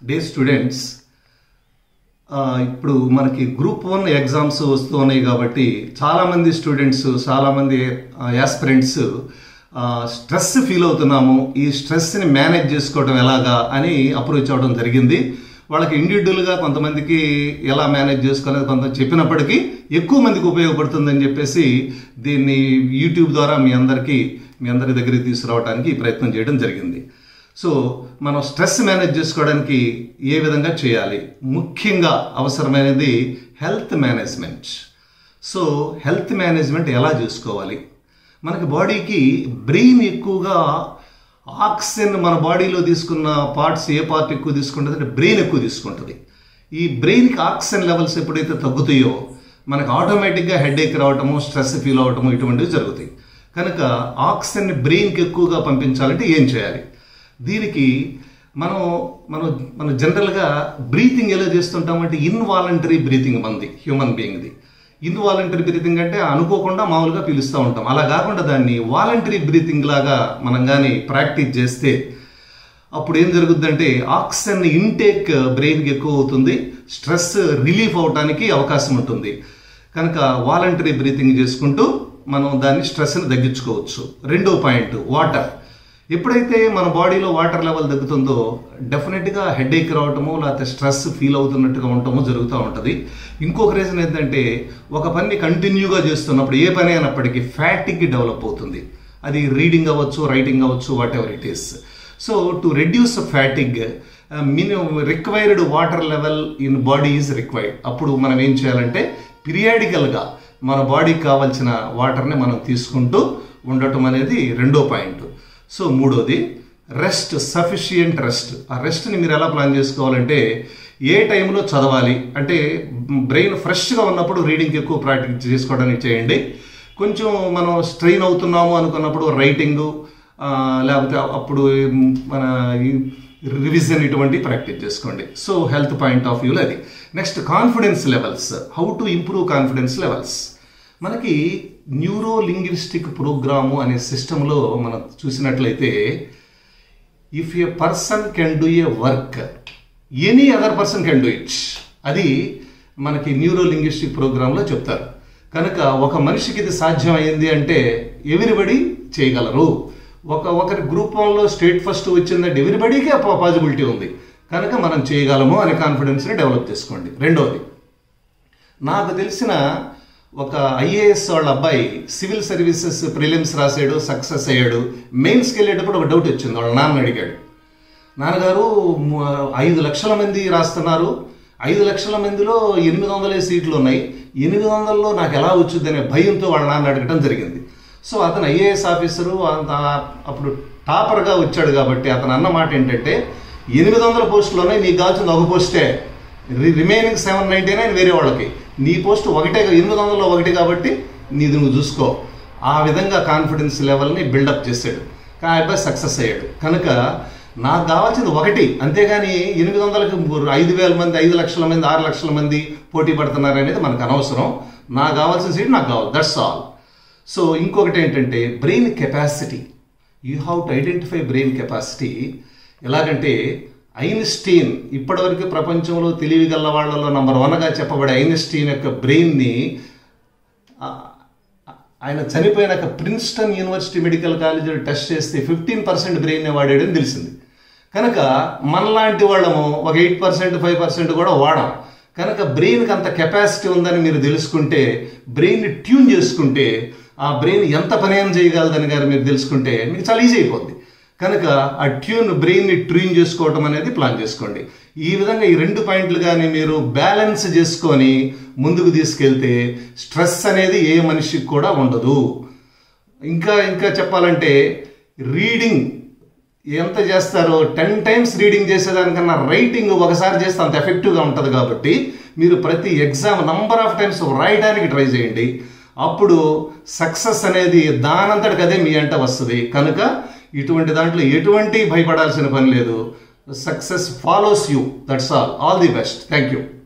day students ఆ, ఇప్పుడు మనకి గ్రూప్ వన్ ఎగ్జామ్స్ వస్తూ ఉన్నాయి కాబట్టి చాలామంది స్టూడెంట్స్ చాలామంది యాస్పిరెంట్స్ స్ట్రెస్ ఫీల్ అవుతున్నాము ఈ స్ట్రెస్ని మేనేజ్ చేసుకోవడం ఎలాగా అని అప్రోచ్ అవ్వడం జరిగింది వాళ్ళకి ఇండివిజువల్గా కొంతమందికి ఎలా మేనేజ్ చేసుకోవాలని కొంత చెప్పినప్పటికీ ఎక్కువ మందికి ఉపయోగపడుతుందని చెప్పేసి దీన్ని యూట్యూబ్ ద్వారా మీ అందరికీ మీ అందరి దగ్గరికి తీసుకురావడానికి ఈ ప్రయత్నం చేయడం జరిగింది సో మనం స్ట్రెస్ మేనేజ్ చేసుకోవడానికి ఏ విధంగా చేయాలి ముఖ్యంగా అవసరమైనది health management so health management ఎలా చేసుకోవాలి మనకి బాడీకి బ్రెయిన్ ఎక్కువగా ఆక్సిజన్ మన బాడీలో తీసుకున్న పార్ట్స్ ఏ పార్ట్ ఎక్కువ తీసుకుంటుంది అంటే బ్రెయిన్ ఎక్కువ తీసుకుంటుంది ఈ బ్రెయిన్కి ఆక్సిజన్ లెవెల్స్ ఎప్పుడైతే తగ్గుతాయో మనకు ఆటోమేటిక్గా హెడేక్ రావటము స్ట్రెస్ ఫీల్ అవటము ఇటువంటివి జరుగుతాయి కనుక ఆక్సిజన్ని బ్రెయిన్కి ఎక్కువగా పంపించాలంటే ఏం చేయాలి దీనికి మనం మనం మనం జనరల్గా బ్రీతింగ్ ఎలా చేస్తుంటామంటే ఇన్వాలంటరీ బ్రీతింగ్ మంది హ్యూమన్ బీయింగ్ది ఇన్వాలంటరీ బ్రీతింగ్ అంటే అనుకోకుండా మామూలుగా పిలుస్తూ ఉంటాం అలా కాకుండా దాన్ని వాలంటరీ బ్రీతింగ్ లాగా మనం కానీ ప్రాక్టీస్ చేస్తే అప్పుడు ఏం జరుగుద్దంటే ఆక్సిజన్ ఇంటేక్ బ్రెయిన్కి ఎక్కువ అవుతుంది స్ట్రెస్ రిలీఫ్ అవడానికి అవకాశం ఉంటుంది కనుక వాలంటరీ బ్రీతింగ్ చేసుకుంటూ మనం దాన్ని స్ట్రెస్ని తగ్గించుకోవచ్చు రెండో పాయింట్ వాటర్ ఎప్పుడైతే మన బాడీలో వాటర్ లెవెల్ తగ్గుతుందో డెఫినెట్గా హెడేక్ రావటము లేకపోతే స్ట్రెస్ ఫీల్ అవుతున్నట్టుగా ఉండటము జరుగుతూ ఉంటుంది ఇంకొక రీజన్ ఏంటంటే ఒక పని కంటిన్యూగా చేస్తున్నప్పుడు ఏ పని అయినప్పటికీ ఫ్యాటిక్ డెవలప్ అవుతుంది అది రీడింగ్ అవ్వచ్చు రైటింగ్ అవ్వచ్చు whatever it is so to reduce fatigue minimum required water level in body is required అప్పుడు మనం ఏం చేయాలంటే పీరియాడికల్గా మన బాడీకి కావాల్సిన వాటర్ని మనం తీసుకుంటూ ఉండటం అనేది రెండో పాయింట్ సో మూడోది రెస్ట్ సఫిషియంట్ రెస్ట్ ఆ రెస్ట్ని మీరు ఎలా ప్లాన్ చేసుకోవాలంటే ఏ టైంలో చదవాలి అంటే బ్రెయిన్ ఫ్రెష్గా ఉన్నప్పుడు రీడింగ్ ఎక్కువ ప్రాక్టీస్ చేసుకోవడానికి చేయండి కొంచెం మనం స్ట్రెయిన్ అవుతున్నాము అనుకున్నప్పుడు రైటింగ్ లేకపోతే అప్పుడు మన రివిజన్ ఇటువంటి ప్రాక్టీస్ చేసుకోండి సో హెల్త్ పాయింట్ ఆఫ్ వ్యూలో అది next confidence levels how to improve confidence levels మనకి న్యూరో లింగ్విస్టిక్ ప్రోగ్రాము అనే సిస్టంలో మనం చూసినట్లయితే if a person can do a work any other person can do it అది మనకి న్యూరో లింగ్విస్టిక్ ప్రోగ్రాంలో చెప్తారు కనుక ఒక మనిషికి ఇది సాధ్యం అయింది అంటే ఎవ్రీబడి చేయగలరు ఒక ఒకరి గ్రూప్ వన్లో స్టేట్ ఫస్ట్ వచ్చిందంటే ఎవ్రీబడికి పాజిబిలిటీ ఉంది కనుక మనం చేయగలము అనే కాన్ఫిడెన్స్ని డెవలప్ చేసుకోండి రెండవది నాకు తెలిసిన ఒక ఐఏఎస్ వాళ్ళ అబ్బాయి సివిల్ సర్వీసెస్ ప్రిలిమ్స్ రాసాడు సక్సెస్ అయ్యాడు మెయిన్స్కి వెళ్ళేటప్పుడు ఒక డౌట్ వచ్చింది వాళ్ళ నాన్న అడిగాడు నాన్నగారు మ- ఐదు లక్షల మంది రాస్తున్నారు ఐదు లక్షల మందిలో ఎనిమిది వందలే సీట్లు ఉన్నాయి ఎనిమిది వందల్లో నాకు ఎలా వచ్చింది అనే భయంతో వాళ్ళ నాన్న అడగటం జరిగింది సో అతను ఐఏఎస్ ఆఫీసరు అంత అప్పుడు టాపర్గా వచ్చాడు కాబట్టి అతను అన్న మాట ఏంటంటే ఎనిమిది వందల పోస్టులోనే నీకు కావాల్సింది ఒక పోస్టే రి- రిమైనింగ్ సెవెన్ నైంటీ నైన్ వేరే వాళ్ళకి నీ పోస్ట్ ఒకటే ఎనిమిది వందలలో ఒకటి కాబట్టి నీది నువ్వు చూసుకో ఆ విధంగా కాన్ఫిడెన్స్ లెవెల్ని బిల్డప్ చేశాడు ఆ అబ్బాయి సక్సెస్ అయ్యాడు కనుక నాకు కావాల్సింది ఒకటి అంతేగాని ఎనిమిది వందలకి ఐదు వేల మంది ఐదు లక్షల మంది ఆరు లక్షల మంది పోటీ పడుతున్నారు అనేది మనకు అనవసరం నాకు కావాల్సిన సీట్ నాకు కావాలి దట్స్ ఆల్ సో ఇంకొకటి ఏంటంటే brain capacity you have to identify brain capacity ఎలాగంటే ఐన్స్టీన్ ఇప్పటివరకు ప్రపంచంలో తెలివి గల వాళ్ళలో నంబర్ వన్గా చెప్పబడే ఐన్స్టీన్ యొక్క బ్రెయిన్ని ఆయన చనిపోయినాక ప్రిన్స్టన్ యూనివర్సిటీ మెడికల్ కాలేజీలో టెస్ట్ చేస్తే ఫిఫ్టీన్ పర్సెంట్ బ్రెయిన్ వాడాడని తెలిసింది కనుక మనలాంటి వాళ్ళము ఒక ఎయిట్ పర్సెంట్ ఫైవ్ పర్సెంట్ కూడా వాడాం కనుక బ్రెయిన్కి అంత కెపాసిటీ ఉందని మీరు తెలుసుకుంటే బ్రెయిన్ని ట్యూన్ చేసుకుంటే ఆ బ్రెయిన్ ఎంత పనేం చేయగలదని గారు మీరు తెలుసుకుంటే మీకు చాలా ఈజీ అయిపోద్ది కనుక ఆ ట్యూన్ బ్రెయిన్ని ట్యూన్ చేసుకోవటం అనేది ప్లాన్ చేసుకోండి ఈ విధంగా ఈ రెండు పాయింట్లు కానీ మీరు బ్యాలెన్స్ చేసుకొని ముందుకు తీసుకెళ్తే స్ట్రెస్ అనేది ఏ మనిషికి కూడా ఉండదు ఇంకా ఇంకా చెప్పాలంటే రీడింగ్ ఎంత చేస్తారో టెన్ టైమ్స్ రీడింగ్ చేసేదానికన్నా రైటింగ్ ఒకసారి చేస్తే అంత ఎఫెక్టివ్గా ఉంటుంది కాబట్టి మీరు ప్రతి ఎగ్జామ్ నంబర్ ఆఫ్ టైమ్స్ రాయడానికి ట్రై చేయండి అప్పుడు సక్సెస్ అనేది దానంతటికి అదే మీ అంట వస్తుంది కనుక ఇటువంటి దాంట్లో ఎటువంటి భయపడాల్సిన పని లేదు success follows you that's all all the best thank you